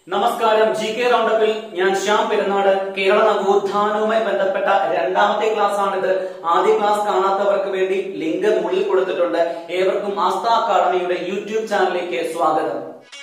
നമസ്കാരം G K റൗണ്ടപ്പിൽ ഞാൻ ശ്യാം പെരുന്നാട് കേരള നവോത്ഥാനവുമായി ബന്ധപ്പെട്ട രണ്ടാമത്തെ ക്ലാസ് ആണിത് ആദ്യ ക്ലാസ് കാണാത്തവർക്ക് വേണ്ടി ലിങ്ക് മുകളിൽ കൊടുത്തിട്ടുണ്ട് ഏവർക്കും ആസ്ഥ അക്കാദമിയുടെ യൂട്യൂബ് ചാനലിലേക്ക് സ്വാഗതം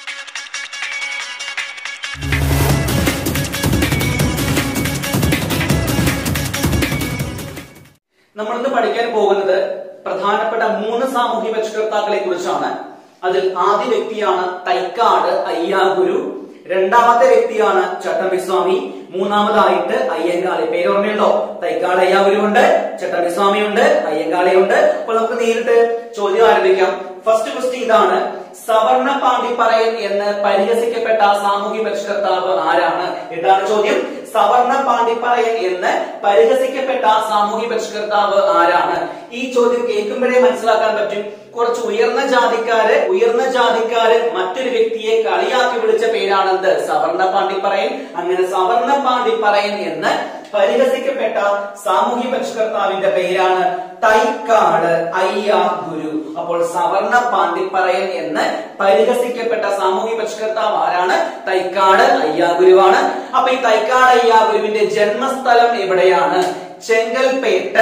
നമ്മളിന്ന് പഠിക്കാൻ പോകുന്നത് പ്രധാനപ്പെട്ട മൂന്ന് സാമൂഹ്യ പരിഷ്കർത്താക്കളെ കുറിച്ചാണ് അതിൽ ആദ്യ വ്യക്തിയാണ് തൈക്കാട് അയ്യാഗുരു രണ്ടാമത്തെ വ്യക്തിയാണ് ചട്ടമ്പിസ്വാമി മൂന്നാമതായിട്ട് അയ്യങ്കാളി പേരോർമ്മയുണ്ടോ തൈക്കാട് അയ്യാഗുരു ഉണ്ട് ചട്ടമ്പിസ്വാമി ഉണ്ട് അയ്യങ്കാളി ഉണ്ട് അപ്പോൾ നമുക്ക് നേരിട്ട് ചോദ്യം ആരംഭിക്കാം ഫസ്റ്റ് ക്വസ്റ്റ്യൻ ഇതാണ് സവർണ പാണ്ഡിപ്പറയൻ എന്ന് പരിഹസിക്കപ്പെട്ട സാമൂഹ്യ പരിഷ്കർത്താവ് ആരാണ് ഇതാണ് ചോദ്യം സവർണ പാണ്ഡിപ്പറയൻ എന്ന് പരിഹസിക്കപ്പെട്ട സാമൂഹ്യ പരിഷ്കർത്താവ് ആരാണ് ഈ ചോദ്യം കേൾക്കുമ്പോഴേ മനസ്സിലാക്കാൻ പറ്റും കുറച്ച് ഉയർന്ന ജാതിക്കാര് ഉയർന്ന ജാതിക്കാര് മറ്റൊരു വ്യക്തിയെ കളിയാക്കി വിളിച്ച പേരാണെന്ത് സവർണ പാണ്ഡിപ്പറയൻ അങ്ങനെ സവർണ പാണ്ഡിപ്പറയൻ എന്ന് പരിഹസിക്കപ്പെട്ട സാമൂഹ്യ പരിഷ്കർത്താവിന്റെ പേരാണ് തൈക്കാട് അയ്യ ഗുരു അപ്പോൾ സവർണ പാണ്ഡിപ്പറയൻ എന്ന് പരിഹസിക്കപ്പെട്ട സാമൂഹ്യ പരിഷ്കർത്താവ് ആരാണ് തൈക്കാട് അയ്യാഗുരുവാണ് അപ്പൊ ഈ തൈക്കാട് അയ്യാഗുരുവിന്റെ ജന്മസ്ഥലം എവിടെയാണ് ചെങ്കൽപ്പേട്ട്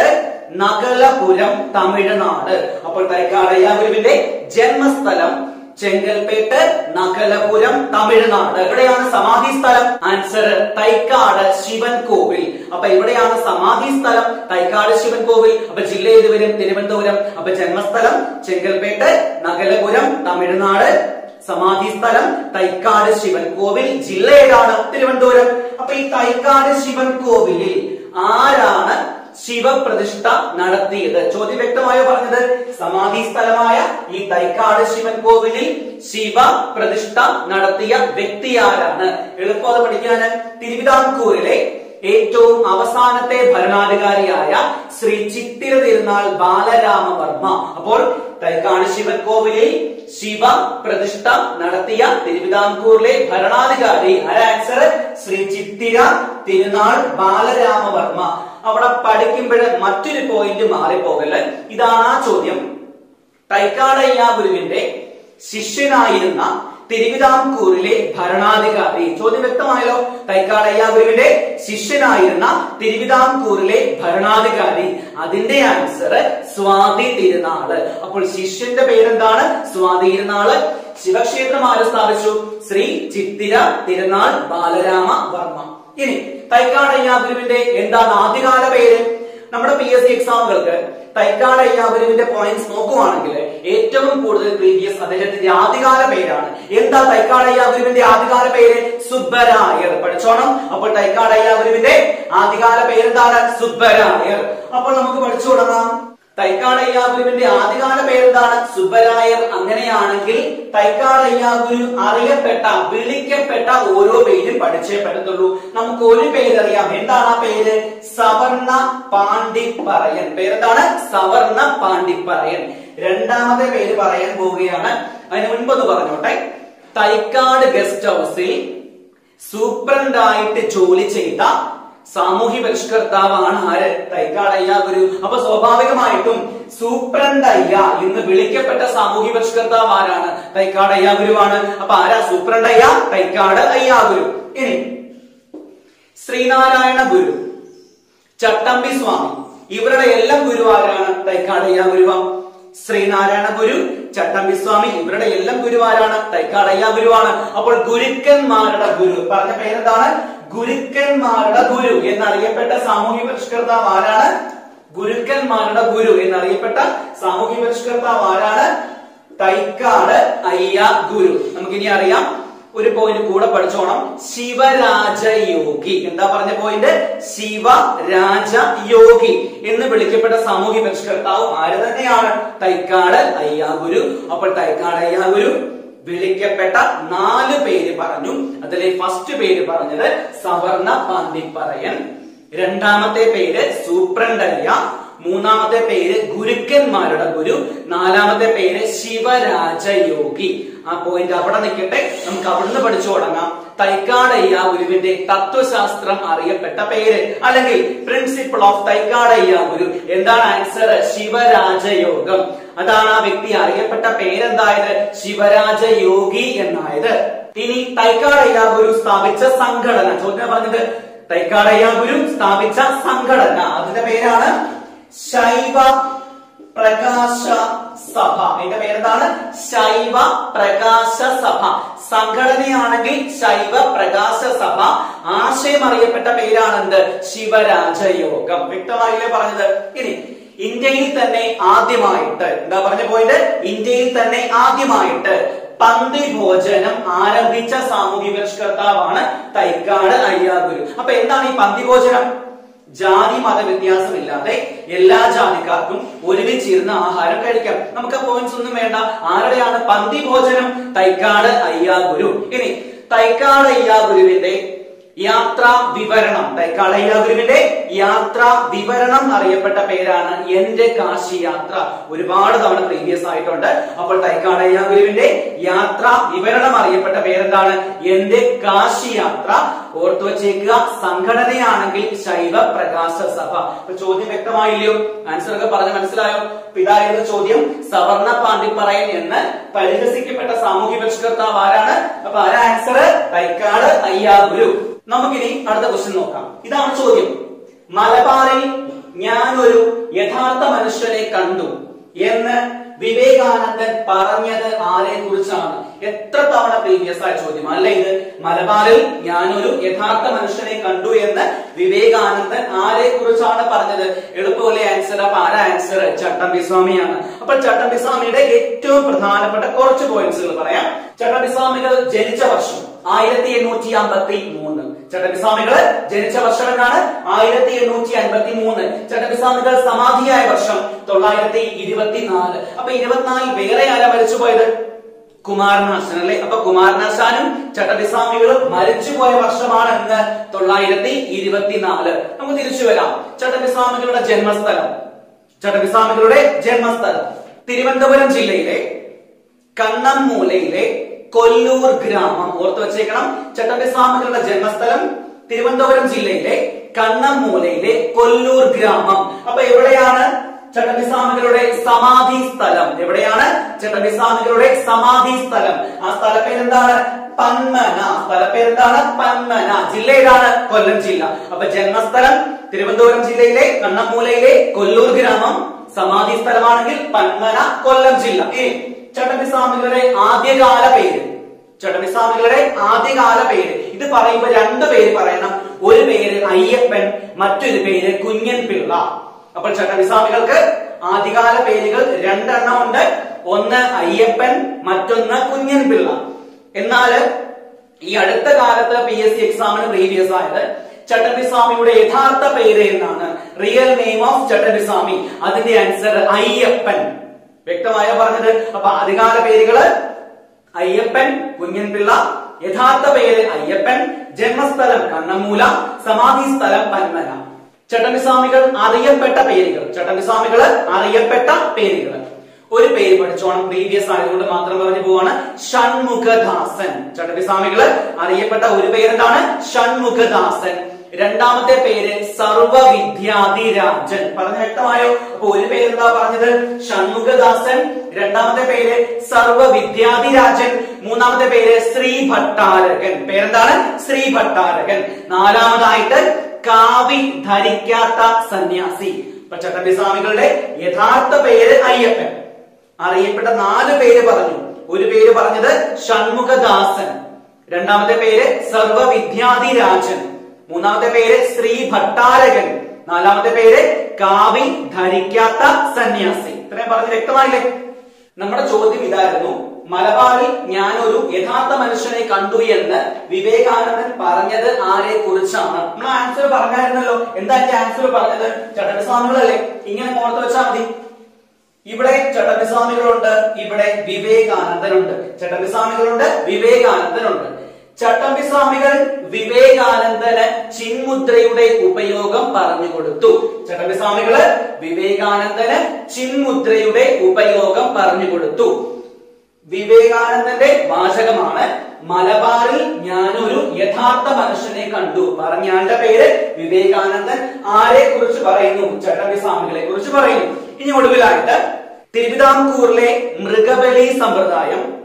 നഗലപുരം തമിഴ്നാട് അപ്പോൾ തൈക്കാട് അയ്യാഗുരുവിന്റെ ജന്മസ്ഥലം ചെങ്കൽപ്പേട്ട് നഗലപുരം തമിഴ്നാട് എവിടെയാണ് സമാധി സ്ഥലം ആൻസർ തൈക്കാട് ശിവൻ കോവിൽ അപ്പൊ എവിടെയാണ് സമാധി സ്ഥലം തൈക്കാട് ശിവൻ കോവിൽ അപ്പൊ ജില്ല ഏത് വരും തിരുവനന്തപുരം അപ്പൊ ജന്മസ്ഥലം ചെങ്കൽപ്പേട്ട് നഗലപുരം തമിഴ്നാട് സമാധി സ്ഥലം തൈക്കാട് ശിവൻ കോവിൽ ജില്ല ഏതാണ് തിരുവനന്തപുരം അപ്പൊ ഈ തൈക്കാട് ശിവൻ കോവിലിൽ ആരാണ് ശിവപ്രതിഷ്ഠ നടത്തിയത് ചോദ്യം വ്യക്തമായോ പറഞ്ഞത് സമാധി സ്ഥലമായ ഈ തൈക്കാട് ശിവൻ കോവിലിൽ ശിവ പ്രതിഷ്ഠ നടത്തിയ വ്യക്തി ആരാണ് എളുപ്പം പഠിക്കാന് തിരുവിതാംകൂറിലെ ഏറ്റവും അവസാനത്തെ ഭരണാധികാരിയായ ശ്രീ ചിത്തിര തിരുനാൾ ബാലരാമവർമ്മ അപ്പോൾ തൈക്കാട് ശിവൻ കോവിലിൽ ശിവ പ്രതിഷ്ഠ നടത്തിയ തിരുവിതാംകൂറിലെ ഭരണാധികാരി ആൻസർ ശ്രീ ചിത്തിര തിരുനാൾ ബാലരാമവർമ്മ അവിടെ പഠിക്കുമ്പോൾ മറ്റൊരു പോയിന്റ് മാറിപ്പോകല് ഇതാണ് ആ ചോദ്യം തൈക്കാടയ്യ ഗുരുവിന്റെ ശിഷ്യനായിരുന്ന തിരുവിതാംകൂറിലെ ഭരണാധികാരി ചോദ്യം വ്യക്തമായല്ലോ തൈക്കാടയ്യ ഗുരുവിന്റെ ശിഷ്യനായിരുന്ന തിരുവിതാംകൂറിലെ ഭരണാധികാരി അതിന്റെ ആൻസർ സ്വാതി തിരുനാള് അപ്പോൾ ശിഷ്യന്റെ പേരെന്താണ് സ്വാതി തിരുനാള് ശിവക്ഷേത്രം ആര് സ്ഥാപിച്ചു ശ്രീ ചിത്തിര തിരുനാൾ ബാലരാമ വർമ്മ ഇനി തൈക്കാട് അയ്യാഗുരുവിന്റെ എന്താണ് ആദ്യകാല പേര് നമ്മുടെ പി എസ് സി എക്സാമുകൾക്ക് തൈക്കാട് അയ്യാഗുരുവിന്റെ പോയിന്റ്സ് നോക്കുവാണെങ്കിൽ ഏറ്റവും കൂടുതൽ പ്രീവിയസ് അദ്ദേഹത്തിന്റെ ആദ്യകാല പേരാണ് എന്താ തൈക്കാട് അയ്യാഗുരുവിന്റെ ആദ്യകാല പേര് സുബ്ബരായർ പഠിച്ചോണം അപ്പോൾ തൈക്കാട് അയ്യാഗുരുവിന്റെ ആദ്യകാല പേരെന്താണ് സുബ്ബരായർ അപ്പോൾ നമുക്ക് പഠിച്ചു തുടങ്ങാം തൈക്കാട് അയ്യാഗുരുവിന്റെ ആദ്യകാല പേരെന്താണ് സുബ്ബരായർ അങ്ങനെയാണെങ്കിൽ തൈക്കാട് അയ്യാഗുരു അറിയപ്പെട്ട വിളിക്കപ്പെട്ട ഓരോ പേരും പഠിച്ചേ പറ്റത്തുള്ളൂ നമുക്ക് ഒരു പേരറിയാം എന്താണ് ആ പേര് സവർണ പാണ്ഡിപ്പറയൻ പേരെന്താണ് സവർണ പാണ്ഡിപ്പറയൻ രണ്ടാമത്തെ പേര് പറയാൻ പോവുകയാണ് അതിന് മുൻപ് പറഞ്ഞോട്ടെ തൈക്കാട് ഗസ്റ്റ് ഹൗസിൽ സൂപ്രണ്ടായിട്ട് ജോലി ചെയ്ത സാമൂഹ്യ പരിഷ്കർത്താവാണ് ആര് തൈക്കാടയ്യ ഗുരു അപ്പൊ സ്വാഭാവികമായിട്ടും സൂപ്രണ്ടയ്യ എന്ന് വിളിക്കപ്പെട്ട സാമൂഹ്യ പരിഷ്കർത്താവ് ആരാണ് തൈക്കാടയ്യ ഗുരുവാണ് അപ്പൊ ആരാ സൂപ്രണ്ടയ്യ തൈക്കാട് അയ്യാഗുരു ഇനി ശ്രീനാരായണ ഗുരു ചട്ടമ്പി സ്വാമി ഇവരുടെ എല്ലാം ഗുരു ആരാണ് തൈക്കാടയ്യ ഗുരുവ ശ്രീനാരായണ ഗുരു ചട്ടമ്പി സ്വാമി ഇവരുടെ എല്ലാം ഗുരു ആരാണ് തൈക്കാടയ്യ ഗുരുവാണ് അപ്പോൾ ഗുരുക്കന്മാരുടെ ഗുരു പറഞ്ഞ പേരെന്താണ് ഗുരുക്കന്മാരുടെ ഗുരു എന്നറിയപ്പെട്ട സാമൂഹ്യ പരിഷ്കർത്താവ് ആരാണ് ഗുരുക്കന്മാരുടെ ഗുരു എന്നറിയപ്പെട്ട സാമൂഹ്യ പരിഷ്കർത്താവ് ആരാണ് തൈക്കാട് അയ്യ ഗുരു നമുക്കിനി അറിയാം ഒരു പോയിന്റ് കൂടെ പഠിച്ചോണം ശിവരാജയോഗി എന്താ പറഞ്ഞ പോയിന്റ് ശിവരാജ യോഗി എന്ന് വിളിക്കപ്പെട്ട സാമൂഹ്യ പരിഷ്കർത്താവ് ആര് തന്നെയാണ് തൈക്കാട് അയ്യാഗുരു അപ്പോൾ തൈക്കാട് അയ്യാഗുരു വിളിക്കപ്പെട്ട നാല് പേര് പറഞ്ഞു അതിലെ ഫസ്റ്റ് പേര് പറഞ്ഞത് സവർണ പാണ്ഡിപ്പറയൻ രണ്ടാമത്തെ പേര് സൂപ്രണ്ടയ്യ മൂന്നാമത്തെ പേര് ഗുരുക്കന്മാരുടെ ഗുരു നാലാമത്തെ പേര് ശിവരാജയോഗി ആ പോയിന്റ് അവിടെ നിൽക്കട്ടെ നമുക്ക് അവിടുന്ന് പഠിച്ചു തുടങ്ങാം തൈക്കാടയ്യ ഗുരുവിന്റെ തത്വശാസ്ത്രം അറിയപ്പെട്ട പേര് അല്ലെങ്കിൽ പ്രിൻസിപ്പിൾ ഓഫ് തൈക്കാടയ്യ ഗുരു എന്താണ് ആൻസർ ശിവരാജയോഗം അതാണ് ആ വ്യക്തി അറിയപ്പെട്ട പേരെന്തായത് ശിവരാജയോഗി എന്നായത് ഇനി തൈക്കാടയ്യ ഗുരു സ്ഥാപിച്ച സംഘടന ചോദ്യം പറഞ്ഞത് തൈക്കാടയ്യ ഗുരു സ്ഥാപിച്ച സംഘടന അതിന്റെ പേരാണ് ശൈവ പ്രകാശ സഭ അതിന്റെ പേരെന്താണ് ശൈവ പ്രകാശ സഭ സംഘടനയാണെങ്കിൽ ശൈവ പ്രകാശ സഭ ആശയം അറിയപ്പെട്ട പേരാണെന്ത് ശിവരാജയോഗം വ്യക്തമായില്ലേ പറഞ്ഞത് ഇനി ഇന്ത്യയിൽ തന്നെ ആദ്യമായിട്ട് എന്താ പറഞ്ഞ പോയിന്റ് ഇന്ത്യയിൽ തന്നെ ആദ്യമായിട്ട് പന്തി ഭോജനം ആരംഭിച്ച സാമൂഹ്യ പരിഷ്കർത്താവാണ് തൈക്കാട് അയ്യാഗുരു അപ്പൊ എന്താണ് ഈ പന്തി ഭോജനം ജാതി മത വ്യത്യാസമില്ലാതെ എല്ലാ ജാതിക്കാർക്കും ഒരുമിച്ചിരുന്ന് ആഹാരം കഴിക്കാം നമുക്ക് പോയിന്റ്സ് ഒന്നും വേണ്ട ആരുടെയാണ് പന്തി ഭോജനം തൈക്കാട് അയ്യാഗുരു ഇനി തൈക്കാട് അയ്യാഗുരുവിന്റെ യാത്രാ വിവരണം തൈക്കാട് അയ്യാഗുരുവിന്റെ യാത്രാ വിവരണം അറിയപ്പെട്ട പേരാണ് എന്റെ കാശി യാത്ര ഒരുപാട് തവണ പ്രീവിയസ് ആയിട്ടുണ്ട് അപ്പോൾ തൈക്കാട് അയ്യാഗുരുവിന്റെ യാത്രാ വിവരണം അറിയപ്പെട്ട പേരെന്താണ് എന്റെ കാശി യാത്ര ഓർത്തു വച്ചേക്കുക സംഘടനയാണെങ്കിൽ ശൈവ പ്രകാശ സഭ അപ്പൊ ചോദ്യം വ്യക്തമായില്ലയോ ആൻസർ ഒക്കെ പറഞ്ഞ് മനസ്സിലായോ അപ്പൊ ഇതായിരുന്നു ചോദ്യം സവർണ പാണ്ഡിപ്പറയൻ എന്ന് പരിഹസിക്കപ്പെട്ട സാമൂഹ്യ പരിഷ്കർത്താവ് ആരാണ് അപ്പൊ ആരാ ആൻസർ തൈക്കാട് അയ്യാഗുരു നമുക്കിനി അടുത്ത ക്വസ്റ്റ്യൻ നോക്കാം ഇതാണ് ചോദ്യം മലബാറിൽ ഞാനൊരു യഥാർത്ഥ മനുഷ്യനെ കണ്ടു എന്ന് വിവേകാനന്ദൻ പറഞ്ഞത് ആരെ കുറിച്ചാണ് എത്ര തവണ പ്രീവിയസ് ആയ ചോദ്യം അല്ല ഇത് മലബാറിൽ ഞാനൊരു യഥാർത്ഥ മനുഷ്യനെ കണ്ടു എന്ന് വിവേകാനന്ദൻ ആരെ കുറിച്ചാണ് പറഞ്ഞത് എളുപ്പമല്ലേ ആൻസർ അപ്പൊ ആരാ ആൻസർ ചട്ടമ്പിസ്വാമിയാണ് അപ്പൊ ചട്ടമ്പിസ്വാമിയുടെ ഏറ്റവും പ്രധാനപ്പെട്ട കുറച്ച് പോയിന്റ്സുകൾ പറയാം ചട്ടമ്പിസ്വാമികൾ ജനിച്ച വർഷം ആയിരത്തി എണ്ണൂറ്റി അമ്പത്തി മൂന്ന് ചട്ടമ്പിസ്വാമികൾ ജനിച്ച വർഷം എന്നാണ് ആയിരത്തി എണ്ണൂറ്റി അൻപത്തി മൂന്ന് ചട്ടമ്പിസ്വാമികൾ സമാധിയായ വർഷം തൊള്ളായിരത്തി ഇരുപത്തിനാല് അപ്പൊ ഇരുപത്തിനാലിൽ വേറെ ആരാ മരിച്ചുപോയത് കുമാരനാശാൻ അല്ലെ അപ്പൊ കുമാരനാശാനും ചട്ടമ്പിസ്വാമികളും മരിച്ചുപോയ വർഷമാണ് എന്ന് തൊള്ളായിരത്തി ഇരുപത്തിനാല് നമുക്ക് തിരിച്ചു വരാം ചട്ടമ്പിസ്വാമികളുടെ ജന്മസ്ഥലം ചട്ടമ്പിസ്വാമികളുടെ ജന്മസ്ഥലം തിരുവനന്തപുരം ജില്ലയിലെ കണ്ണമ്മൂലയിലെ കൊല്ലൂർ ഗ്രാമം ഓർത്തു വെച്ചേക്കണം ചട്ടമ്പിസ്വാമികളുടെ ജന്മസ്ഥലം തിരുവനന്തപുരം ജില്ലയിലെ കണ്ണമ്മൂലയിലെ കൊല്ലൂർ ഗ്രാമം അപ്പൊ എവിടെയാണ് ചട്ടമ്പിസ്വാമികളുടെ സമാധി സ്ഥലം എവിടെയാണ് ചട്ടമ്പിസ്വാമികളുടെ സമാധി സ്ഥലം ആ സ്ഥലപ്പേരെന്താണ് പന്മന സ്ഥലപ്പേരെന്താണ് പന്മന ജില്ല ഏതാണ് കൊല്ലം ജില്ല അപ്പൊ ജന്മസ്ഥലം തിരുവനന്തപുരം ജില്ലയിലെ കണ്ണമ്മൂലയിലെ കൊല്ലൂർ ഗ്രാമം സമാധി സ്ഥലമാണെങ്കിൽ പന്മന കൊല്ലം ജില്ല ഇനി ചട്ടമ്പിസ്വാമികളുടെ ആദ്യകാല പേര് ചട്ടമ്പിസ്വാമികളുടെ ആദ്യകാല പേര് ഇത് പറയുമ്പോൾ രണ്ട് പേര് പറയണം ഒരു പേര് അയ്യപ്പൻ മറ്റൊരു പേര് കുഞ്ഞൻ പിള്ള അപ്പോൾ ചട്ടമ്പിസ്വാമികൾക്ക് ആദ്യകാല പേരുകൾ രണ്ടെണ്ണം ഉണ്ട് ഒന്ന് അയ്യപ്പൻ മറ്റൊന്ന് കുഞ്ഞൻ പിള്ള എന്നാല് ഈ അടുത്ത കാലത്ത് പി എസ് സി എക്സാമിന് പ്രീവിയസ് ആയത് ചട്ടമ്പിസ്വാമിയുടെ യഥാർത്ഥ പേര് എന്നാണ് റിയൽ നെയിം ഓഫ് ചട്ടമ്പിസ്വാമി അതിന്റെ ആൻസർ അയ്യപ്പൻ വ്യക്തമായ പറഞ്ഞത് അപ്പൊ ആദ്യകാല പേരുകള് അയ്യപ്പൻ കുഞ്ഞൻപിള്ള യഥാർത്ഥ പേര് അയ്യപ്പൻ ജന്മസ്ഥലം കണ്ണമൂല സമാധി സ്ഥലം പന്മന ചട്ടമ്പിസ്വാമികൾ അറിയപ്പെട്ട പേരുകൾ ചട്ടമ്പിസ്വാമികൾ അറിയപ്പെട്ട പേരുകൾ ഒരു പേര് പഠിച്ചോണം പ്രീവിയസ് ആയതുകൊണ്ട് മാത്രം പറഞ്ഞു പോവാണ് ഷൺമുഖദാസൻ ചട്ടമ്പിസ്വാമികൾ അറിയപ്പെട്ട ഒരു പേരെന്താണ് ഷൺമുഖദാസൻ രണ്ടാമത്തെ പേര് സർവവിദ്യാധിരാജൻ പറഞ്ഞ വ്യക്തമായോ അപ്പൊ ഒരു പേര് എന്താ പറഞ്ഞത് ഷൺമുഖദാസൻ രണ്ടാമത്തെ പേര് സർവവിദ്യാധിരാജൻ മൂന്നാമത്തെ പേര് ശ്രീ ഭട്ടാരകൻ പേരെന്താണ് ശ്രീ ഭട്ടാരകൻ നാലാമതായിട്ട് കാവി ധരിക്കാത്ത സന്യാസി ഇപ്പൊ ചട്ടമ്പിസ്വാമികളുടെ യഥാർത്ഥ പേര് അയ്യപ്പൻ അറിയപ്പെട്ട നാല് പേര് പറഞ്ഞു ഒരു പേര് പറഞ്ഞത് ഷൺമുഖദാസൻ രണ്ടാമത്തെ പേര് സർവവിദ്യാധിരാജൻ മൂന്നാമത്തെ പേര് ശ്രീ ഭട്ടാരകൻ നാലാമത്തെ പേര് കാവി ധരിക്കാത്ത സന്യാസി ഇത്രയും പറഞ്ഞ് വ്യക്തമായില്ലേ നമ്മുടെ ചോദ്യം ഇതായിരുന്നു മലബാറിൽ ഞാനൊരു യഥാർത്ഥ മനുഷ്യനെ കണ്ടു എന്ന് വിവേകാനന്ദൻ പറഞ്ഞത് ആരെ കുറിച്ചാണ് നമ്മൾ ആൻസർ പറഞ്ഞായിരുന്നല്ലോ എന്താ ആൻസർ പറഞ്ഞത് ചട്ടസ്വാമികളല്ലേ ഇങ്ങനെ ഓർത്ത് വെച്ചാൽ മതി ഇവിടെ ചട്ടമ്പിസ്വാമികളുണ്ട് ഇവിടെ വിവേകാനന്ദനുണ്ട് ചട്ടമ്പിസ്വാമികളുണ്ട് വിവേകാനന്ദനുണ്ട് ചട്ടമ്പിസ്വാമികൾ വിവേകാനന്ദന് ചിന്മുദ്രയുടെ ഉപയോഗം പറഞ്ഞു കൊടുത്തു ചട്ടമ്പിസ്വാമികള് വിവേകാനന്ദന് ചിന്മുദ്രയുടെ ഉപയോഗം പറഞ്ഞു കൊടുത്തു വിവേകാനന്ദന്റെ വാചകമാണ് മലബാറിൽ ഞാനൊരു യഥാർത്ഥ മനുഷ്യനെ കണ്ടു പറഞ്ഞാന്റെ പേര് വിവേകാനന്ദൻ ആരെ കുറിച്ച് പറയുന്നു ചട്ടമ്പിസ്വാമികളെ കുറിച്ച് പറയുന്നു ഇനി ഒടുവിലായിട്ട് തിരുവിതാംകൂറിലെ മൃഗബലി സമ്പ്രദായം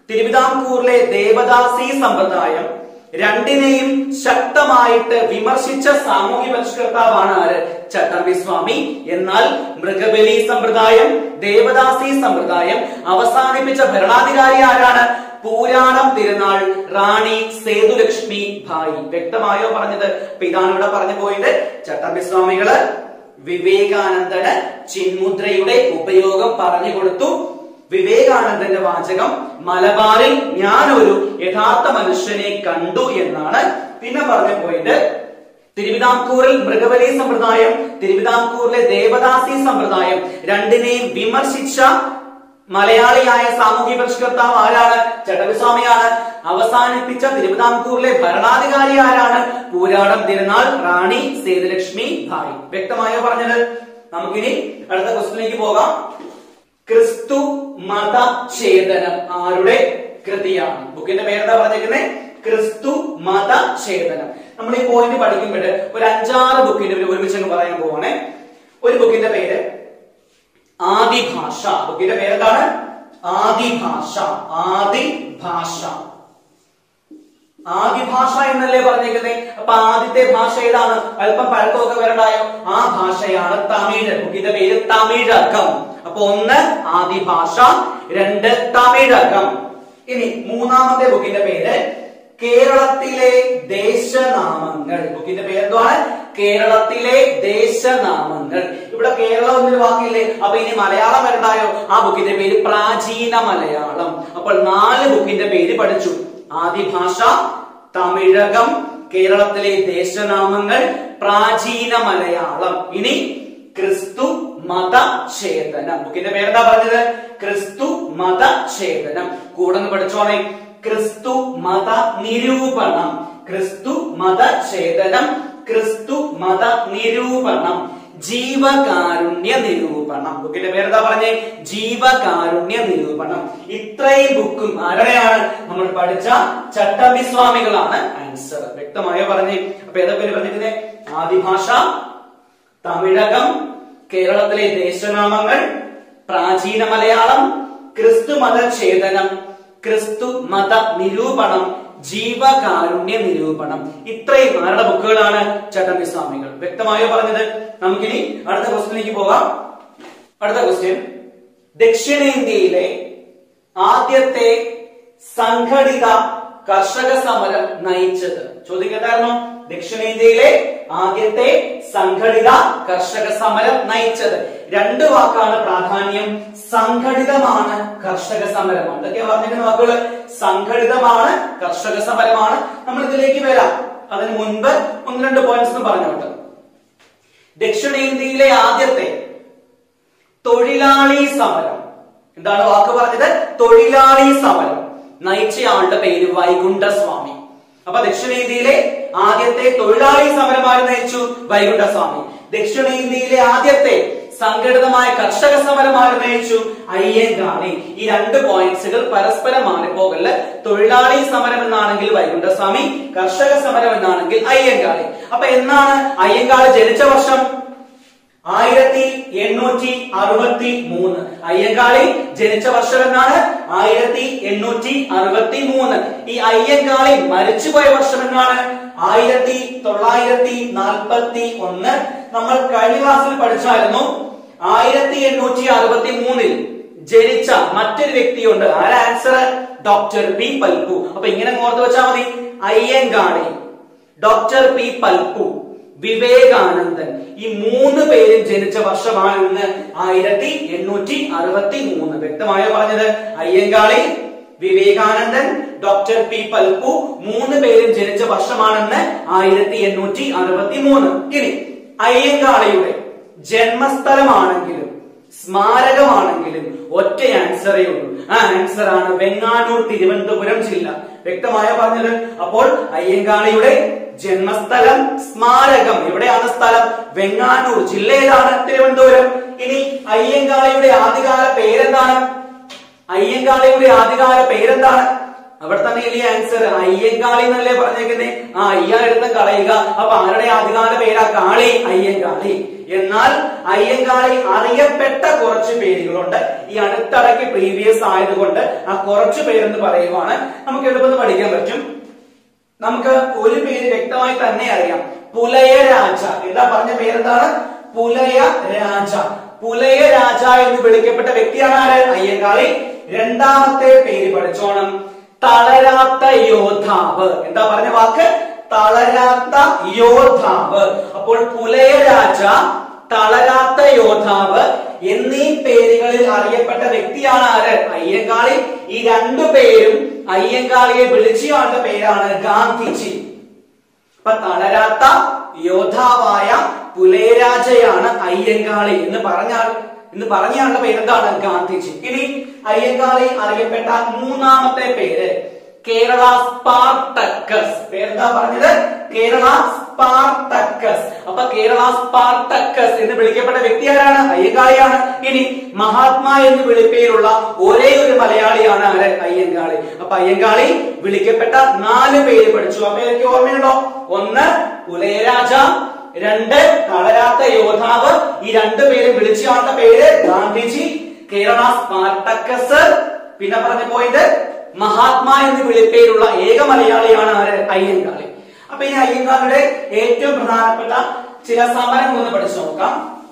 തിരുവിതാംകൂറിലെ ദേവദാസി സമ്പ്രദായം രണ്ടിനെയും ശക്തമായിട്ട് വിമർശിച്ച സാമൂഹ്യ പരിഷ്കർത്താവാണ് ആര് ചട്ടമ്പി സ്വാമി എന്നാൽ മൃഗബലി സമ്പ്രദായം ദേവദാസി സമ്പ്രദായം അവസാനിപ്പിച്ച ഭരണാധികാരി ആരാണ് പൂരാണം തിരുനാൾ റാണി സേതുലക്ഷ്മി ഭായി വ്യക്തമായോ പറഞ്ഞത് അപ്പൊ ഇതാണ് ഇവിടെ പറഞ്ഞു പോയത് ചട്ടമ്പി സ്വാമികള് വിവേകാനന്ദന് ചിന്മുദ്രയുടെ ഉപയോഗം പറഞ്ഞു കൊടുത്തു വിവേകാനന്ദന്റെ വാചകം മലബാറിൽ ഞാൻ ഒരു യഥാർത്ഥ മനുഷ്യനെ കണ്ടു എന്നാണ് പിന്നെ പറഞ്ഞു പോയത് തിരുവിതാംകൂറിൽ മൃഗബലി സമ്പ്രദായം തിരുവിതാംകൂറിലെ ദേവദാസി സമ്പ്രദായം രണ്ടിനെയും വിമർശിച്ച മലയാളിയായ സാമൂഹ്യ പരിഷ്കർത്താവ് ആരാണ് ചട്ടവിസ്വാമിയാണ് അവസാനിപ്പിച്ച തിരുവിതാംകൂറിലെ ഭരണാധികാരി ആരാണ് പൂരാടം തിരുനാൾ റാണി സേതുലക്ഷ്മി ഭായ് വ്യക്തമായോ പറഞ്ഞത് നമുക്കിനി അടുത്ത ക്വസ്റ്റിലേക്ക് പോകാം ക്രിസ്തു മത ഛേദനം ആരുടെ കൃതിയാണ് ബുക്കിന്റെ പേരെന്താ പറഞ്ഞേക്കുന്നത് ക്രിസ്തു മത ഛേദനം നമ്മൾ ഈ പോയിന്റ് പഠിക്കുമ്പോൾ ഒരു അഞ്ചാറ് ബുക്കിന്റെ പേര് ഒരുമിച്ച് അങ്ങ് പറയാൻ പോവാണേ ഒരു ബുക്കിന്റെ പേര് ആദിഭാഷ ബുക്കിന്റെ പേരെന്താണ് ആദിഭാഷ ആദിഭാഷ ആദിഭാഷ എന്നല്ലേ പറഞ്ഞേക്കുന്നത് അപ്പൊ ആദ്യത്തെ ഭാഷ ഏതാണ് അല്പം പഴക്കമൊക്കെ വരണ്ടായോ ആ ഭാഷയാണ് തമിഴ് ബുക്കിന്റെ പേര് തമിഴകം അപ്പൊ ഒന്ന് ആദിഭാഷ രണ്ട് തമിഴകം ഇനി മൂന്നാമത്തെ ബുക്കിന്റെ പേര് കേരളത്തിലെ ദേശനാമങ്ങൾ ബുക്കിന്റെ പേര് എന്താണ് കേരളത്തിലെ ദേശനാമങ്ങൾ ഇവിടെ കേരളം എന്നൊരു വാക്കില്ലേ അപ്പൊ ഇനി മലയാളം വരണ്ടായോ ആ ബുക്കിന്റെ പേര് പ്രാചീന മലയാളം അപ്പോൾ നാല് ബുക്കിന്റെ പേര് പഠിച്ചു ആദിഭാഷ തമിഴകം കേരളത്തിലെ ദേശനാമങ്ങൾ പ്രാചീന മലയാളം ഇനി ക്രിസ്തു മതഛേദനം ബുക്കിന്റെ പേരെന്താ പറഞ്ഞത് ക്രിസ്തു മതഛേദനം കൂടെ ഒന്ന് പഠിച്ചോണേ ക്രിസ്തു മത നിരൂപണം ക്രിസ്തു മതഛേദനം ക്രിസ്തു മത നിരൂപണം ജീവകാരുണ്യ നിരൂപണം ബുക്കിന്റെ പേരെന്താ പറഞ്ഞേ ജീവകാരുണ്യ നിരൂപണം ഇത്രയും ബുക്കും ആരുടെയാണ് നമ്മൾ പഠിച്ച ചട്ടമ്പി സ്വാമികളാണ് ആൻസർ വ്യക്തമായോ പറഞ്ഞേ അപ്പൊ ഏതാ പേര് പറഞ്ഞിരുന്നേ ആദിഭാഷ തമിഴകം കേരളത്തിലെ ദേശനാമങ്ങൾ പ്രാചീന മലയാളം ക്രിസ്തു മതഛേദനം ക്രിസ്തു മത നിരൂപണം ജീവകാരുണ്യ നിരൂപണം ഇത്രയും ആരുടെ ബുക്കുകളാണ് ചട്ടമ്പി സ്വാമികൾ വ്യക്തമായോ പറഞ്ഞത് നമുക്കിനി അടുത്ത ക്വസ്റ്റിനിലേക്ക് പോകാം അടുത്ത ക്വസ്റ്റ്യൻ ദക്ഷിണേന്ത്യയിലെ ആദ്യത്തെ സംഘടിത കർഷക സമരം നയിച്ചത് ചോദ്യം കേട്ടായിരുന്നോ ദക്ഷിണേന്ത്യയിലെ ആദ്യത്തെ സംഘടിത കർഷക സമരം നയിച്ചത് രണ്ട് വാക്കാണ് പ്രാധാന്യം സംഘടിതമാണ് കർഷക സമരമാണ് എന്തൊക്കെയാ പറഞ്ഞിരിക്കുന്ന വാക്കുകൾ സംഘടിതമാണ് കർഷക സമരമാണ് നമ്മൾ ഇതിലേക്ക് വരാം അതിന് മുൻപ് ഒന്ന് രണ്ട് പോയിന്റ്സ് പറഞ്ഞോട്ടെ ദക്ഷിണേന്ത്യയിലെ ആദ്യത്തെ തൊഴിലാളി സമരം എന്താണ് വാക്ക് പറഞ്ഞത് തൊഴിലാളി സമരം നയിച്ചയാളുടെ പേര് വൈകുണ്ഠസ്വാമി അപ്പൊ ദക്ഷിണേന്ത്യയിലെ ആദ്യത്തെ തൊഴിലാളി സമരം ആര് നയിച്ചു വൈകുണ്ഠസ്വാമി ദക്ഷിണേന്ത്യയിലെ ആദ്യത്തെ സംഘടിതമായ കർഷക സമരം ആര് നയിച്ചു അയ്യങ്കാളി ഈ രണ്ട് പോയിന്റ്സുകൾ പരസ്പരം മാറിപ്പോകല് തൊഴിലാളി സമരം എന്നാണെങ്കിൽ വൈകുണ്ഠസ്വാമി കർഷക സമരം എന്നാണെങ്കിൽ അയ്യങ്കാളി അപ്പൊ എന്നാണ് അയ്യങ്കാളി ജനിച്ച വർഷം ആയിരത്തി എണ്ണൂറ്റി അറുപത്തി മൂന്ന് അയ്യങ്കാളി ജനിച്ച വർഷം എന്നാണ് ആയിരത്തി എണ്ണൂറ്റി അറുപത്തി മൂന്ന് ഈ അയ്യങ്കാളി മരിച്ചുപോയ വർഷം എന്നാണ് ആയിരത്തി തൊള്ളായിരത്തി നാൽപ്പത്തി ഒന്ന് നമ്മൾ കഴിഞ്ഞ ക്ലാസ്സിൽ പഠിച്ചായിരുന്നു ആയിരത്തി എണ്ണൂറ്റി അറുപത്തി മൂന്നിൽ ജനിച്ച മറ്റൊരു വ്യക്തിയുണ്ട് ആരാ ആൻസർ ഡോക്ടർ പി പൽപു അപ്പൊ ഇങ്ങനെ ഓർത്ത് വെച്ചാൽ മതി അയ്യങ്കാളി ഡോക്ടർ പി പൽപു വിവേകാനന്ദൻ ഈ മൂന്ന് പേരും ജനിച്ച വർഷമാണ് ഇന്ന് ആയിരത്തി എണ്ണൂറ്റി അറുപത്തി മൂന്ന് വ്യക്തമായോ പറഞ്ഞത് അയ്യങ്കാളി വിവേകാനന്ദൻ ഡോക്ടർ പി പൽപു മൂന്ന് പേരും ജനിച്ച വർഷമാണെന്ന് ആയിരത്തി എണ്ണൂറ്റി അറുപത്തി മൂന്ന് ഇനി അയ്യങ്കാളിയുടെ ജന്മസ്ഥലമാണെങ്കിലും സ്മാരകമാണെങ്കിലും ഒറ്റ ആൻസറേ ഉള്ളൂ ആ ആൻസർ ആണ് വെങ്ങാനൂർ തിരുവനന്തപുരം ജില്ല വ്യക്തമായ പറഞ്ഞത് അപ്പോൾ അയ്യങ്കാളിയുടെ ജന്മസ്ഥലം സ്മാരകം എവിടെയാണ് സ്ഥലം വെങ്ങാനൂർ ജില്ല ഏതാണ് തിരുവനന്തപുരം ഇനി അയ്യങ്കാളിയുടെ ആദ്യകാല പേരെന്താണ് അയ്യങ്കാളിയുടെ ആദ്യകാല പേരെന്താണ് അവിടെ തന്നെ ഇല്ലേ ആൻസർ അയ്യങ്കാളി എന്നല്ലേ പറഞ്ഞേക്കുന്നേ ആ അയ്യ എടുത്ത് കളയുക അപ്പൊ ആരുടെ ആദ്യകാല പേരാ കാളി അയ്യങ്കാളി എന്നാൽ അയ്യങ്കാളി അറിയപ്പെട്ട കുറച്ച് പേരുകളുണ്ട് ഈ അടുത്തിടയ്ക്ക് പ്രീവിയസ് ആയതുകൊണ്ട് ആ കുറച്ച് പേരെന്ന് പറയുവാണ് നമുക്ക് എളുപ്പത്തിൽ പഠിക്കാൻ പറ്റും നമുക്ക് ഒരു പേര് വ്യക്തമായി തന്നെ അറിയാം പുലയ രാജ എന്താ പറഞ്ഞ പേരെന്താണ് പുലയ രാജ പുലയ രാജ എന്ന് വിളിക്കപ്പെട്ട വ്യക്തിയാണ് ആര് അയ്യങ്കാളി രണ്ടാമത്തെ പേര് പഠിച്ചോണം തളരാത്ത യോദ്ധാവ് എന്താ പറഞ്ഞ വാക്ക് തളരാത്ത യോദ്ധാവ് അപ്പോൾ പുലയ രാജ തളരാത്ത യോദ്ധാവ് എന്നീ പേരുകളിൽ അറിയപ്പെട്ട വ്യക്തിയാണ് ആര് അയ്യങ്കാളി ഈ രണ്ടു പേരും അയ്യങ്കാളിയെ വിളിച്ചു കാണുന്ന പേരാണ് ഗാന്ധിജി അപ്പൊ തളരാത്ത യോദ്ധാവായ പുലയരാജയാണ് അയ്യങ്കാളി എന്ന് പറഞ്ഞാൽ എന്ന് പറഞ്ഞാളുടെ പേരെന്താണ് ഗാന്ധിജി ഇനി അയ്യങ്കാളി അറിയപ്പെട്ട മൂന്നാമത്തെ പേര് കേരള സ്പാർട്ടക്കസ് പേരെന്താ പറഞ്ഞത് കേരള സ്പാർട്ടക്കസ് അപ്പൊ കേരള സ്പാർട്ടക്കസ് എന്ന് വിളിക്കപ്പെട്ട വ്യക്തി ആരാണ് അയ്യങ്കാളിയാണ് ഇനി മഹാത്മാ എന്ന് വിളിപ്പേരുള്ള ഒരേ ഒരു മലയാളിയാണ് ആര് അയ്യങ്കാളി അപ്പൊ അയ്യങ്കാളി വിളിക്കപ്പെട്ട നാല് പേര് പഠിച്ചു അപ്പൊ എനിക്ക് ഓർമ്മയുണ്ടോ ഒന്ന് പുലയരാജ രണ്ട് തളരാത്ത യോദ്ധാവ് ഈ രണ്ടു പേരും വിളിച്ചു കാണുന്ന പേര് ഗാന്ധിജി കേരള സ്പാർട്ടക്കസ് പിന്നെ പറഞ്ഞു പോയത് മഹാത്മാ എന്ന് വിളിപ്പേരുള്ള ഏക മലയാളിയാണ് ആര് അയ്യങ്കാളി അപ്പൊ ഈ അയ്യങ്കാളിയുടെ ഏറ്റവും പ്രധാനപ്പെട്ട ചില സമരങ്ങൾ ഒന്ന് പഠിച്ചു നോക്കാം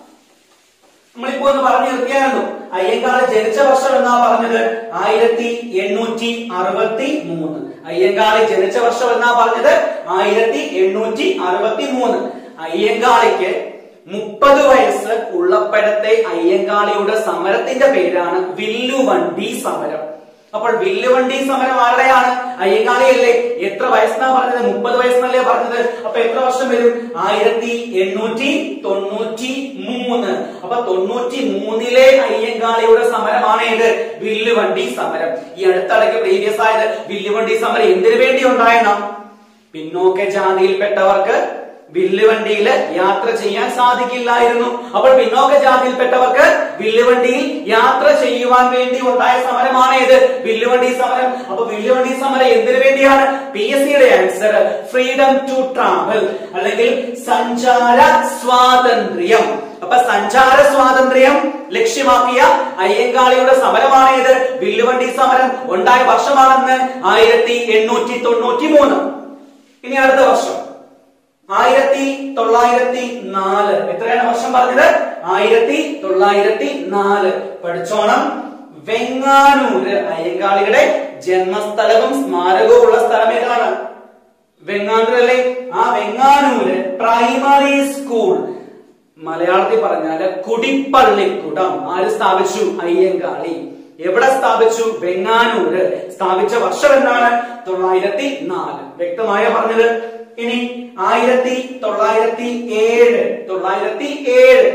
നമ്മളിപ്പോ ഒന്ന് പറഞ്ഞു നിർത്തിയായിരുന്നു അയ്യങ്കാളി ജനിച്ച വർഷം എന്നാ പറഞ്ഞത് ആയിരത്തി എണ്ണൂറ്റി അറുപത്തി മൂന്ന് അയ്യങ്കാളി ജനിച്ച വർഷം എന്നാ പറഞ്ഞത് ആയിരത്തി എണ്ണൂറ്റി അറുപത്തി മൂന്ന് അയ്യങ്കാളിക്ക് മുപ്പത് വയസ്സ് ഉള്ളപ്പോഴത്തെ അയ്യങ്കാളിയുടെ സമരത്തിന്റെ പേരാണ് വില്ലുവണ്ടി സമരം അപ്പോൾ വില്ലുവണ്ടി സമരം ആരുടെയാണ് അയ്യങ്കാളിയല്ലേ എത്ര വയസ്സെന്നാ പറഞ്ഞത് മുപ്പത് വയസ്സെന്നല്ലേ പറഞ്ഞത് അപ്പൊ എത്ര വർഷം വരും ആയിരത്തി എണ്ണൂറ്റി തൊണ്ണൂറ്റി മൂന്ന് അപ്പൊ തൊണ്ണൂറ്റി മൂന്നിലെ അയ്യങ്കാളിയുടെ സമരമാണ് ഏത് വില്ലുവണ്ടി സമരം ഈ അടുത്തിടയ്ക്ക് പ്രീവിയസ് ആയത് വില്ലുവണ്ടി സമരം എന്തിനു വേണ്ടി ഉണ്ടായണം പിന്നോക്ക ജാതിയിൽപ്പെട്ടവർക്ക് വില്ലുവണ്ടിയിൽ യാത്ര ചെയ്യാൻ സാധിക്കില്ലായിരുന്നു അപ്പോൾ പിന്നോക്ക ജാതിയിൽപ്പെട്ടവർക്ക് വില്ലുവണ്ടിയിൽ യാത്ര ചെയ്യുവാൻ വേണ്ടി ഉണ്ടായ സമരമാണ് ഏത് വില്ലുവണ്ടി സമരം അപ്പൊ വില്ലുവണ്ടി സമരം എന്തിനു വേണ്ടിയാണ് പി എസ് സിയുടെ ആൻസർ ഫ്രീഡം ടു ട്രാവൽ അല്ലെങ്കിൽ സഞ്ചാര സ്വാതന്ത്ര്യം അപ്പൊ സഞ്ചാര സ്വാതന്ത്ര്യം ലക്ഷ്യമാക്കിയ അയ്യങ്കാളിയുടെ സമരമാണ് ഏത് വില്ലുവണ്ടി സമരം ഉണ്ടായ വർഷമാണെന്ന് ആയിരത്തി എണ്ണൂറ്റി തൊണ്ണൂറ്റി മൂന്ന് ഇനി അടുത്ത വർഷം ആയിരത്തി തൊള്ളായിരത്തി നാല് എത്രയാണ് വർഷം പറഞ്ഞത് ആയിരത്തി തൊള്ളായിരത്തി നാല് പഠിച്ചോണം വെങ്ങാനൂര് അയ്യങ്കാളിയുടെ ജന്മസ്ഥലവും സ്മാരകവും ഉള്ള സ്ഥലം ഏതാണ് വെങ്ങാനൂർ അല്ലേ ആ വെങ്ങാനൂര് പ്രൈമറി സ്കൂൾ മലയാളത്തിൽ പറഞ്ഞാല് കുടിപ്പള്ളിക്കുടം ആര് സ്ഥാപിച്ചു അയ്യങ്കാളി എവിടെ സ്ഥാപിച്ചു വെങ്ങാനൂര് സ്ഥാപിച്ച വർഷം എന്നാണ് തൊള്ളായിരത്തി നാല് വ്യക്തമായ പറഞ്ഞത് ഇനി ആയിരത്തി തൊള്ളായിരത്തി ഏഴ് തൊള്ളായിരത്തി ഏഴ്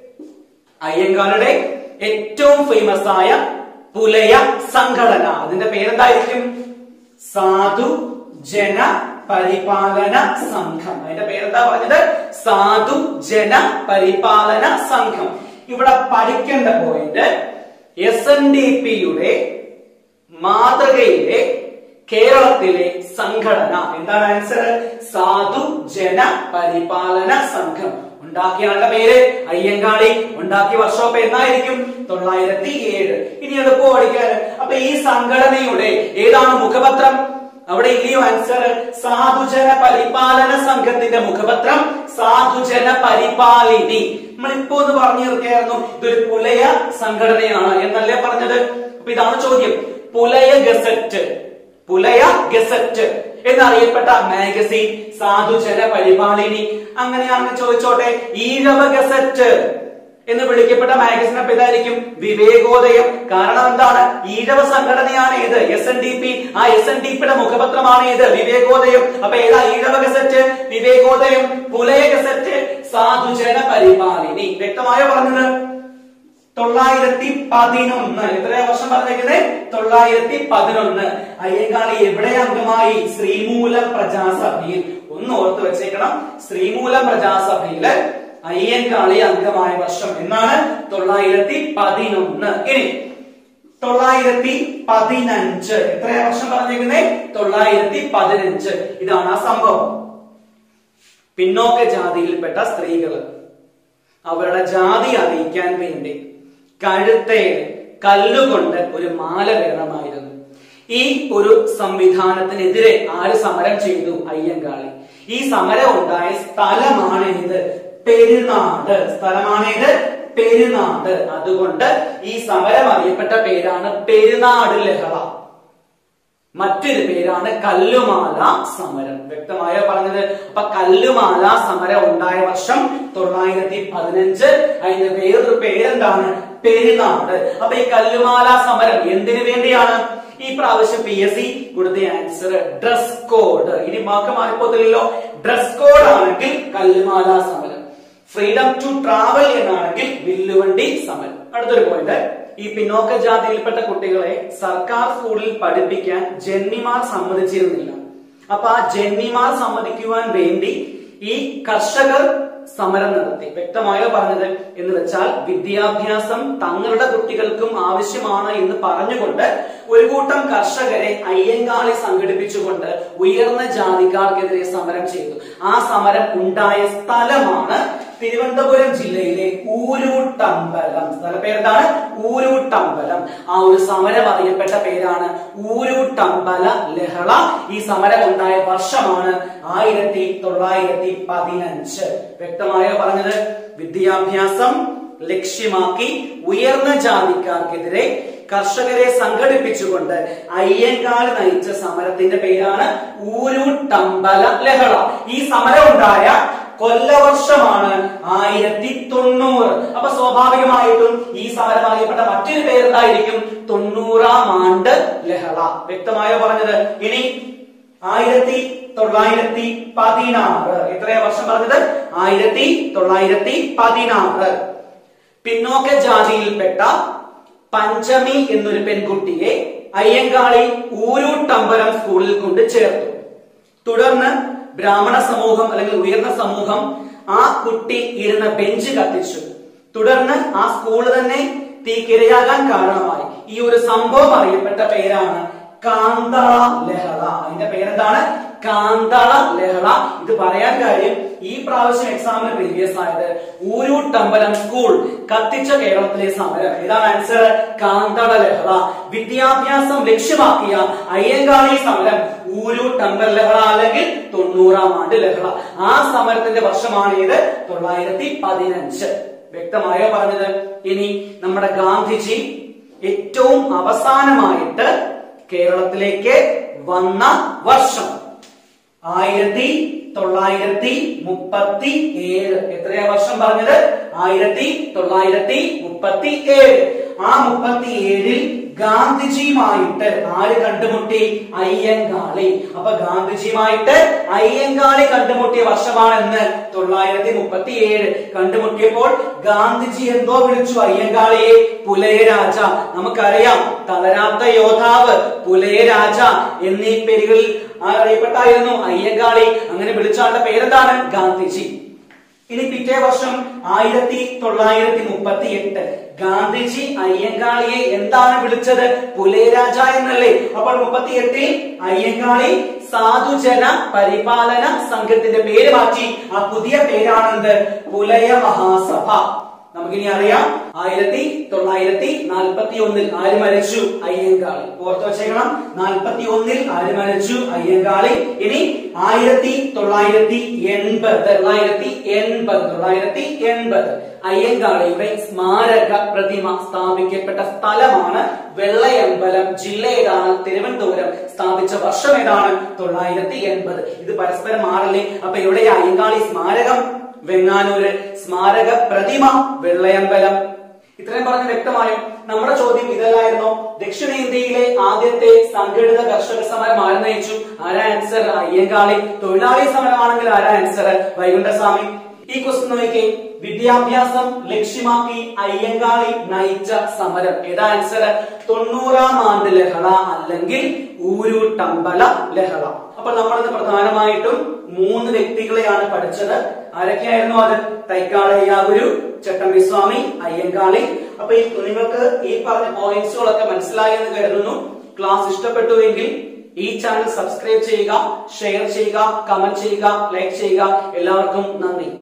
അയ്യങ്കാളുടെ ഏറ്റവും ഫേമസ് ആയ പുലയ സംഘടന അതിന്റെ പേരെന്തായിരിക്കും സാധു ജന പരിപാലന സംഘം അതിന്റെ പേരെന്താ പറഞ്ഞത് സാധു ജന പരിപാലന സംഘം ഇവിടെ പഠിക്കേണ്ട പോയിന്റ് എസ് എൻ ഡി പിയുടെ മാതൃകയിലെ കേരളത്തിലെ സംഘടന എന്താണ് ആൻസർ സാധു ജന പരിപാലന സംഘം ഉണ്ടാക്കിയ പേര് അയ്യങ്കാളി ഉണ്ടാക്കിയ വർഷം എന്നായിരിക്കും തൊള്ളായിരത്തി ഏഴ് ഇനി എളുപ്പം പഠിക്കാൻ അപ്പൊ ഈ സംഘടനയുടെ ഏതാണ് മുഖപത്രം അവിടെ ഇല്ലയോ ആൻസർ സാധുജന പരിപാലന സംഘത്തിന്റെ മുഖപത്രം സാധുജന പരിപാലിനി നമ്മളിപ്പോ ഒന്ന് പറഞ്ഞു നിർത്തിയായിരുന്നു ഇതൊരു പുലയ സംഘടനയാണ് എന്നല്ലേ പറഞ്ഞത് അപ്പൊ ഇതാണ് ചോദ്യം പുലയ ഗസറ്റ് പുലയ ഗസറ്റ് എന്നറിയപ്പെട്ട മാഗസിൻ സാധുജന പരിപാലിനി അങ്ങനെയാണെന്ന് ചോദിച്ചോട്ടെ ഈഴവ ഗസറ്റ് എന്ന് വിളിക്കപ്പെട്ട മാഗസിൻ അപ്പൊ ഇതായിരിക്കും വിവേകോദയം കാരണം എന്താണ് ഈഴവ സംഘടനയാണ് ഏത് എസ് എൻ ഡി പി ആ എസ് എൻ ഡി പിയുടെ മുഖപത്രമാണ് ഏത് വിവേകോദയം അപ്പൊ ഏതാ ഈഴവ ഗസറ്റ് വിവേകോദയം പുലയ ഗസറ്റ് സാധുജന പരിപാലിനി വ്യക്തമായ പറഞ്ഞത് തൊള്ളായിരത്തി പതിനൊന്ന് എത്രയാ വർഷം പറഞ്ഞേക്കുന്നത് തൊള്ളായിരത്തി പതിനൊന്ന് അയ്യങ്കാളി എവിടെ അംഗമായി ശ്രീമൂലം പ്രജാസഭയിൽ ഒന്ന് ഓർത്ത് വെച്ചേക്കണം ശ്രീമൂലം പ്രജാസഭയില് അയ്യങ്കാളി അംഗമായ വർഷം എന്നാണ് തൊള്ളായിരത്തി പതിനൊന്ന് ഇനി തൊള്ളായിരത്തി പതിനഞ്ച് എത്രയാ വർഷം പറഞ്ഞേക്കുന്നേ തൊള്ളായിരത്തി പതിനഞ്ച് ഇതാണ് ആ സംഭവം പിന്നോക്ക ജാതിയിൽപ്പെട്ട സ്ത്രീകൾ അവരുടെ ജാതി അറിയിക്കാൻ വേണ്ടി കഴുത്തേൽ കല്ലുകൊണ്ട് ഒരു മാല വേണമായിരുന്നു ഈ ഒരു സംവിധാനത്തിനെതിരെ ആര് സമരം ചെയ്തു അയ്യങ്കാളി ഈ സമരം ഉണ്ടായ സ്ഥലമാണ് ഇത് പെരുന്നാട് സ്ഥലമാണേത് പെരുന്നാട് അതുകൊണ്ട് ഈ സമരം അറിയപ്പെട്ട പേരാണ് പെരുന്നാട് ലഹള മറ്റൊരു പേരാണ് കല്ലുമാല സമരം വ്യക്തമായോ പറഞ്ഞത് അപ്പൊ കല്ലുമാല സമരം ഉണ്ടായ വർഷം തൊള്ളായിരത്തി പതിനഞ്ച് അതിന്റെ വേറൊരു പേരെന്താണ് പെരുന്നാട് അപ്പൊ ഈ കല്ലുമാല സമരം എന്തിനു വേണ്ടിയാണ് ഈ പ്രാവശ്യം പി എസ് സി കൊടുത്ത ആൻസർ ഡ്രസ് കോഡ് ഇനി വാക്ക് മാറിപ്പോത്തില്ലല്ലോ ഡ്രസ് കോഡ് ആണെങ്കിൽ കല്ലുമാല സമരം ഫ്രീഡം ടു ട്രാവൽ എന്നാണെങ്കിൽ വില്ലുവണ്ടി സമരം അടുത്തൊരു പോയിന്റ് ഈ പിന്നോക്ക ജാതിയിൽപ്പെട്ട കുട്ടികളെ സർക്കാർ സ്കൂളിൽ പഠിപ്പിക്കാൻ ജന്മിമാർ സമ്മതിച്ചിരുന്നില്ല അപ്പൊ ആ ജന്മിമാർ സമ്മതിക്കുവാൻ വേണ്ടി ഈ കർഷകർ സമരം നടത്തി വ്യക്തമായോ പറഞ്ഞത് എന്ന് വെച്ചാൽ വിദ്യാഭ്യാസം തങ്ങളുടെ കുട്ടികൾക്കും ആവശ്യമാണ് എന്ന് പറഞ്ഞുകൊണ്ട് ഒരു കൂട്ടം കർഷകരെ അയ്യങ്കാളി സംഘടിപ്പിച്ചുകൊണ്ട് ഉയർന്ന ജാതിക്കാർക്കെതിരെ സമരം ചെയ്തു ആ സമരം ഉണ്ടായ സ്ഥലമാണ് തിരുവനന്തപുരം ജില്ലയിലെ ഊരൂട്ടമ്പലം സ്ഥലപ്പേരെന്താണ് ഊരൂട്ടമ്പലം ആ ഒരു സമരം അറിയപ്പെട്ട പേരാണ് ഊരൂട്ടമ്പല ലഹള ഈ സമരം ഉണ്ടായ വർഷമാണ് ആയിരത്തി തൊള്ളായിരത്തി പതിനഞ്ച് വ്യക്തമായോ പറഞ്ഞത് വിദ്യാഭ്യാസം ലക്ഷ്യമാക്കി ഉയർന്ന ജാതിക്കാർക്കെതിരെ കർഷകരെ സംഘടിപ്പിച്ചുകൊണ്ട് അയ്യങ്കാള് നയിച്ച സമരത്തിന്റെ പേരാണ് ഊരൂട്ടമ്പല ലഹള ഈ സമരം ഉണ്ടായ കൊല്ലവർഷമാണ് ആയിരത്തി തൊണ്ണൂറ് അപ്പൊ സ്വാഭാവികമായിട്ടും ഈ സമരം അറിയപ്പെട്ട മറ്റൊരു പേരെന്തായിരിക്കും തൊണ്ണൂറാം ആണ്ട് ലഹള വ്യക്തമായോ പറഞ്ഞത് ഇനി ആയിരത്തി തൊള്ളായിരത്തി പതിനാറ് എത്രയാ വർഷം പറഞ്ഞത് ആയിരത്തി തൊള്ളായിരത്തി പതിനാറ് പിന്നോക്ക ജാതിയിൽപ്പെട്ട പഞ്ചമി എന്നൊരു പെൺകുട്ടിയെ അയ്യങ്കാളി ഊരൂട്ടമ്പലം സ്കൂളിൽ കൊണ്ട് ചേർത്തു തുടർന്ന് ബ്രാഹ്മണ സമൂഹം അല്ലെങ്കിൽ ഉയർന്ന സമൂഹം ആ കുട്ടി ഇരുന്ന ബെഞ്ച് കത്തിച്ചു തുടർന്ന് ആ സ്കൂൾ തന്നെ തീക്കിരയാകാൻ കാരണമായി ഈ ഒരു സംഭവം അറിയപ്പെട്ട പേരാണ് കാന്തള ലഹള അതിന്റെ പേരെന്താണ് കാന്തള ലഹള ഇത് പറയാൻ കാര്യം ഈ പ്രാവശ്യം എക്സാമിന് പ്രീവിയസ് ആയത് ഊരൂട്ടമ്പലം സ്കൂൾ കത്തിച്ച കേരളത്തിലെ സമരം ഇതാണ് ആൻസർ കാന്തള ലഹള വിദ്യാഭ്യാസം ലക്ഷ്യമാക്കിയ അയ്യങ്കാളി സമരം ഊരൂട്ടമ്പൽ ലഹള അല്ലെങ്കിൽ തൊണ്ണൂറാം ആണ്ട് ലഹള ആ സമരത്തിന്റെ വർഷമാണ് ഇത് തൊള്ളായിരത്തി പതിനഞ്ച് വ്യക്തമായോ പറഞ്ഞത് ഇനി നമ്മുടെ ഗാന്ധിജി ഏറ്റവും അവസാനമായിട്ട് കേരളത്തിലേക്ക് വന്ന വർഷം ആയിരത്തി തൊള്ളായിരത്തി മുപ്പത്തി ഏഴ് എത്രയാ വർഷം പറഞ്ഞത് ആയിരത്തി തൊള്ളായിരത്തി മുപ്പത്തി ഏഴ് ആ മുപ്പത്തി ഏഴിൽ ഗാന്ധിജിയുമായിട്ട് ആര് കണ്ടുമുട്ടി അയ്യങ്കാളി അപ്പൊ ഗാന്ധിജിയുമായിട്ട് അയ്യങ്കാളി കണ്ടുമുട്ടിയ വർഷമാണെന്ന് തൊള്ളായിരത്തി മുപ്പത്തി ഏഴ് കണ്ടുമുട്ടിയപ്പോൾ ഗാന്ധിജി എന്തോ വിളിച്ചു അയ്യങ്കാളിയെ പുലയരാജ നമുക്കറിയാം തളരാത്ത യോദ്ധാവ് പുലയരാജ എന്നീ പേരുകളിൽ അറിയപ്പെട്ടായിരുന്നു അയ്യങ്കാളി അങ്ങനെ വിളിച്ച ആളുടെ പേരെന്താണ് ഗാന്ധിജി ഇനി പിറ്റേ വർഷം ആയിരത്തി തൊള്ളായിരത്തി മുപ്പത്തി എട്ട് ഗാന്ധിജി അയ്യങ്കാളിയെ എന്താണ് വിളിച്ചത് പുലയരാജ എന്നല്ലേ അപ്പോൾ മുപ്പത്തി എട്ടിൽ അയ്യങ്കാളി സാധുജന പരിപാലന സംഘത്തിന്റെ പേര് മാറ്റി ആ പുതിയ പേരാണെന്ത് പുലയ മഹാസഭ നമുക്കിനി അറിയാം ആയിരത്തി തൊള്ളായിരത്തി നാൽപ്പത്തി ഒന്നിൽ ആര് മരിച്ചു അയ്യങ്കാളി ഓർത്ത് വെച്ചേക്കണം നാൽപ്പത്തി ഒന്നിൽ ആര് മരിച്ചു അയ്യങ്കാളി ഇനി ആയിരത്തി തൊള്ളായിരത്തി എൺപത് തൊള്ളായിരത്തി എൺപത് തൊള്ളായിരത്തി എൺപത് അയ്യങ്കാളിയുടെ സ്മാരക പ്രതിമ സ്ഥാപിക്കപ്പെട്ട സ്ഥലമാണ് വെള്ളയമ്പലം ജില്ല ഏതാണ് തിരുവനന്തപുരം സ്ഥാപിച്ച വർഷം ഏതാണ് തൊള്ളായിരത്തി എൺപത് ഇത് പരസ്പരം മാറില്ലേ അപ്പൊ ഇവിടെ ഈ അയ്യങ്കാളി സ്മാരകം വെങ്ങാനൂര് സ്മാരക പ്രതിമ വെള്ളയമ്പലം ഇത്രയും പറഞ്ഞ് വ്യക്തമായോ നമ്മുടെ ചോദ്യം ഇതല്ലായിരുന്നോ ദക്ഷിണേന്ത്യയിലെ ആദ്യത്തെ സംഘടിത കർഷക സമരം ആര് നയിച്ചു ആരാ ആൻസർ അയ്യങ്കാളി തൊഴിലാളി സമരമാണെങ്കിൽ ആരാ ആൻസർ വൈകുണ്ഠസ്വാമി ഈ ക്വസ്റ്റ്യൻ നോക്കിക്കേ വിദ്യാഭ്യാസം ലക്ഷ്യമാക്കി അയ്യങ്കാളി നയിച്ച സമരം ഏതാ ആൻസർ തൊണ്ണൂറാം ആണ്ട് ലഹള അല്ലെങ്കിൽ ഊരൂട്ടമ്പല ലഹള അപ്പൊ നമ്മളിന്ന് പ്രധാനമായിട്ടും മൂന്ന് വ്യക്തികളെയാണ് പഠിച്ചത് ആരൊക്കെയായിരുന്നു അത് തൈക്കാട് അയ്യാഗുരു ചട്ടമ്പിസ്വാമി അയ്യങ്കാളി അപ്പൊ ഈ നിങ്ങൾക്ക് ഈ പറഞ്ഞ പോയിന്റ്സുകളൊക്കെ മനസ്സിലായി എന്ന് കരുതുന്നു ക്ലാസ് ഇഷ്ടപ്പെട്ടുവെങ്കിൽ ഈ ചാനൽ സബ്സ്ക്രൈബ് ചെയ്യുക ഷെയർ ചെയ്യുക കമന്റ് ചെയ്യുക ലൈക്ക് ചെയ്യുക എല്ലാവർക്കും നന്ദി